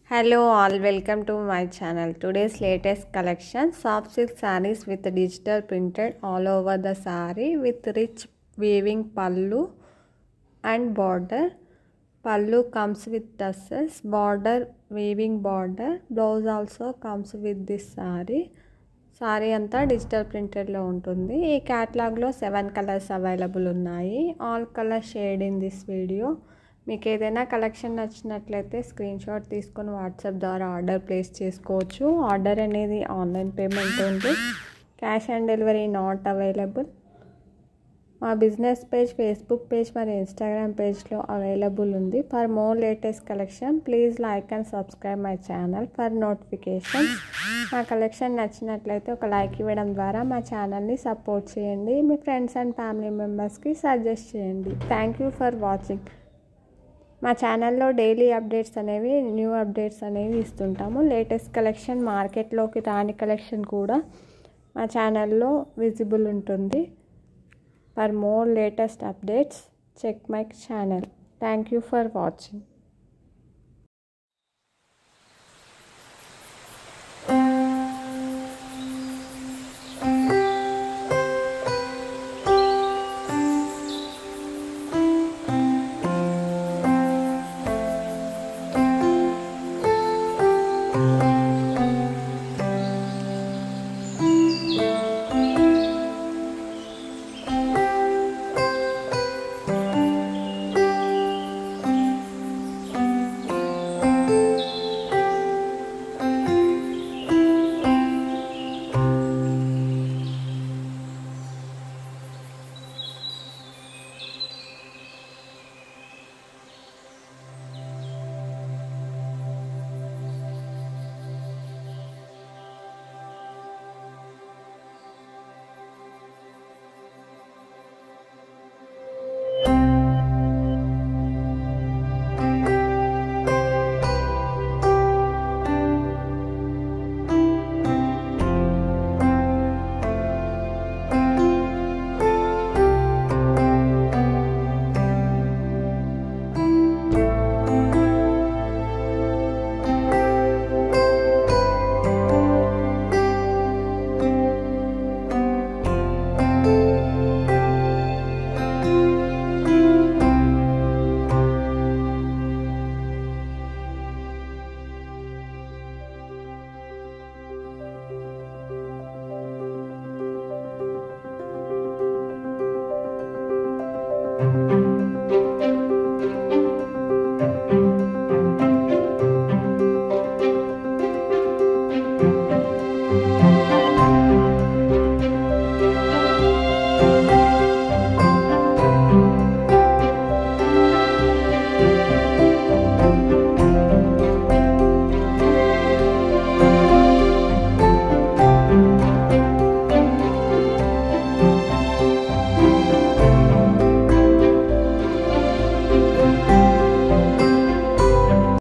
Hello all, welcome to my channel. Today's latest collection soft silk sarees with digital printed all over the saree with rich weaving pallu and border. Pallu comes with tassels, border weaving border. Blouse also comes with this saree. Sari అంతా digital ప్రింటెడ్లో ఉంటుంది ఈ క్యాటలాగ్లో seven colours available ఉన్నాయి all colour shade in this video మీకు ఏదైనా collection నచ్చినట్లయితే screenshot తీసుకొని వాట్సాప్ ద్వారా ఆర్డర్ ప్లేస్ చేసుకోవచ్చు ఆర్డర్ అనేది ఆన్లైన్ పేమెంట్ ఉంది cash on delivery not available మా బిజినెస్ పేజ్ ఫేస్బుక్ పేజ్ మరియు ఇన్స్టాగ్రామ్ పేజ్లో అవైలబుల్ ఉంది for more latest collection please like and subscribe my channel for notification మా కలెక్షన్ నచ్చినట్లయితే ఒక లైక్ ఇవ్వడం ద్వారా మా ఛానల్ని సపోర్ట్ చేయండి మీ ఫ్రెండ్స్ అండ్ ఫ్యామిలీ మెంబర్స్కి సజెస్ట్ చేయండి థ్యాంక్ యూ ఫర్ వాచింగ్ మా ఛానల్లో డైలీ అప్డేట్స్ అనేవి న్యూ అప్డేట్స్ అనేవి ఇస్తుంటాము లేటెస్ట్ కలెక్షన్ మార్కెట్లోకి రాని కలెక్షన్ కూడా మా ఛానల్లో విజిబుల్ ఉంటుంది for more latest updates check my channel thank you for watching